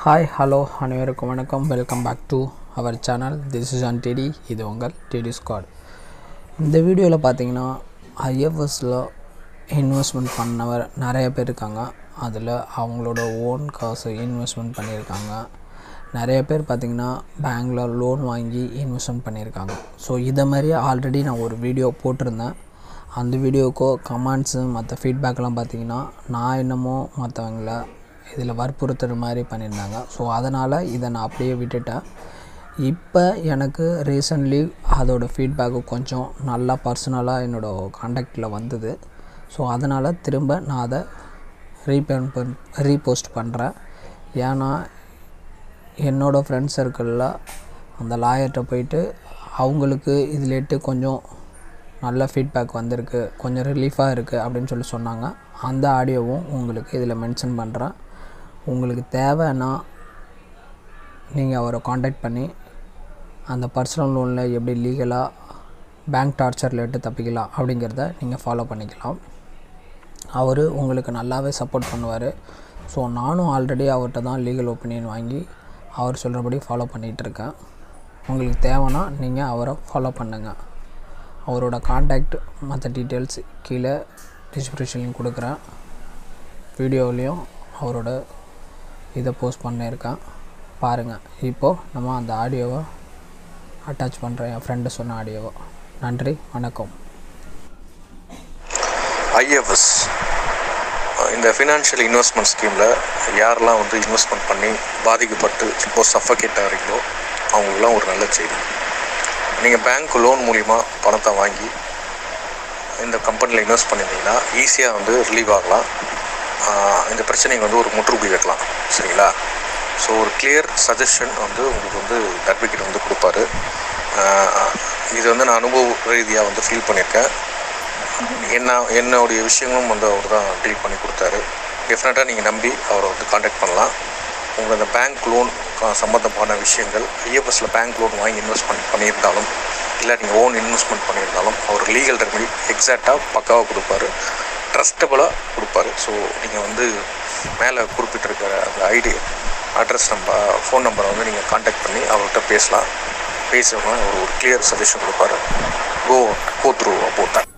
hi hello அனைவருக்கும் வணக்கம் welcome back to our channel this is an Teddy இது உங்கள் டெடி ஸ்குவாட் இந்த வீடியோவில் பார்த்தீங்கன்னா ஐஎஃப்எஸில் இன்வெஸ்ட்மெண்ட் பண்ணவர் நிறைய பேர் இருக்காங்க அதில் அவங்களோட ஓன் காசு இன்வெஸ்ட்மெண்ட் பண்ணியிருக்காங்க நிறைய பேர் பார்த்திங்கன்னா பேங்க்கில் லோன் வாங்கி இன்வெஸ்ட்மெண்ட் பண்ணியிருக்காங்க ஸோ இதை மாதிரி ஆல்ரெடி நான் ஒரு வீடியோ போட்டிருந்தேன் அந்த வீடியோக்கோ கமெண்ட்ஸு மற்ற ஃபீட்பேக்லாம் பார்த்தீங்கன்னா நான் என்னமோ மற்றவங்கள இதில் வற்புறுத்துற மாதிரி பண்ணியிருந்தாங்க ஸோ அதனால் இதை நான் அப்படியே விட்டுட்டேன் இப்போ எனக்கு ரீசன்ட்லி அதோடய ஃபீட்பேக்கு கொஞ்சம் நல்லா பர்சனலாக என்னோடய காண்டாக்டில் வந்தது ஸோ அதனால் திரும்ப நான் அதை ரீபேன் பண் ரீபோஸ்ட் பண்ணுறேன் ஏன்னா என்னோடய ஃப்ரெண்ட்ஸ் சர்க்கிளில் அந்த லாயர்கிட்ட போயிட்டு அவங்களுக்கு இதிலேட்டு கொஞ்சம் நல்ல ஃபீட்பேக் வந்திருக்கு கொஞ்சம் ரிலீஃபாக இருக்குது அப்படின்னு சொல்லி சொன்னாங்க அந்த ஆடியோவும் உங்களுக்கு இதில் மென்ஷன் பண்ணுறேன் உங்களுக்கு தேவைன்னா நீங்கள் அவரை காண்டாக்ட் பண்ணி அந்த பர்சனல் லோனில் எப்படி லீகலாக பேங்க் டார்ச்சரில் விட்டு தப்பிக்கலாம் அப்படிங்கிறத நீங்கள் ஃபாலோ பண்ணிக்கலாம் அவர் உங்களுக்கு நல்லாவே சப்போர்ட் பண்ணுவார் ஸோ நானும் ஆல்ரெடி அவர்கிட்ட தான் லீகல் ஒப்பீனியன் வாங்கி அவர் சொல்கிறபடி ஃபாலோ பண்ணிகிட்ருக்கேன் உங்களுக்கு தேவைன்னா நீங்கள் அவரை ஃபாலோ பண்ணுங்கள் அவரோட காண்டாக்ட் மற்ற டீட்டெயில்ஸ் கீழே டிஸ்கிரிப்ஷன்லையும் கொடுக்குறேன் வீடியோவிலையும் அவரோட இதை போஸ்ட் பண்ணியிருக்கேன் பாருங்கள் இப்போது நம்ம அந்த ஆடியோவை அட்டாச் பண்ணுறேன் என் ஃப்ரெண்டு சொன்ன ஆடியோவை நன்றி வணக்கம் ஐஎஃப்எஸ் இந்த ஃபினான்ஷியல் இன்வெஸ்ட்மெண்ட் ஸ்கீமில் யாரெல்லாம் வந்து இன்வெஸ்ட்மெண்ட் பண்ணி பாதிக்கப்பட்டு இப்போ சஃபகேட் ஆகிறீங்களோ அவங்களுக்குலாம் ஒரு நல்ல செய்தி நீங்கள் பேங்க் லோன் மூலிமா பணத்தை வாங்கி இந்த கம்பெனியில் இன்வெஸ்ட் பண்ணியிருந்தீங்கன்னா ஈஸியாக வந்து ரிலீவ் ஆகலாம் ஆஹ் இந்த பிரச்சனைக்கு வந்து ஒரு முற்றுப்புள்ளி வைக்கலாம் சரிங்களா ஸோ ஒரு கிளியர் சஜஷன் வந்து உங்களுக்கு வந்து அட்வொகேட் வந்து கொடுப்பாரு ஆஹ் இது வந்து நான் அனுபவ ரீதியாக வந்து ஃபீல் பண்ணியிருக்கேன் என்ன என்னுடைய விஷயங்களும் வந்து அவர் தான் டீல் பண்ணி கொடுத்தாரு டெஃபினட்டாக நீங்கள் நம்பி அவரை வந்து காண்டாக்ட் பண்ணலாம் உங்கள் அந்த பேங்க் லோன் சம்மந்தமான விஷயங்கள் ஐஎஃப்எஸில் பேங்க் லோன் வாங்கி இன்வெஸ்ட் பண்ணி பண்ணியிருந்தாலும் இல்லை நீங்கள் ஓன் இன்வெஸ்ட்மெண்ட் பண்ணியிருந்தாலும் அவர் லீகல் ரெமெடி எக்ஸாக்டாக பக்காவாக கொடுப்பாரு ட்ரஸ்டபுளாக கொடுப்பாரு ஸோ நீங்கள் வந்து மேலே குறிப்பிட்டிருக்கிற அந்த ஐடி அட்ரஸ் நம்பர் ஃபோன் நம்பரை வந்து நீங்கள் காண்டாக்ட் பண்ணி அவர்கிட்ட பேசலாம் பேசுகிறவங்க அவர் ஒரு கிளியர் சஜஷன் கொடுப்பாரு go go through about that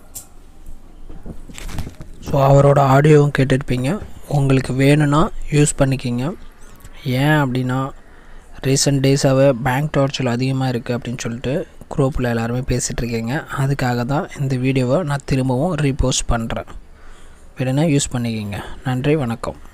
so அவரோட ஆடியோவும் கேட்டிருப்பீங்க உங்களுக்கு வேணும்னா யூஸ் பண்ணிக்கிங்க ஏன் அப்படின்னா ரீசெண்ட் டேஸாகவே பேங்க் டார்ச்சல் அதிகமாக இருக்குது அப்படின்னு சொல்லிட்டு குரூப்பில் எல்லாருமே பேசிகிட்டு இருக்கீங்க அதுக்காக தான் இந்த வீடியோவை நான் திரும்பவும் ரீபோஸ்ட் பண்ணுறேன் வேணும்னா யூஸ் பண்ணிக்கிங்க நன்றி வணக்கம்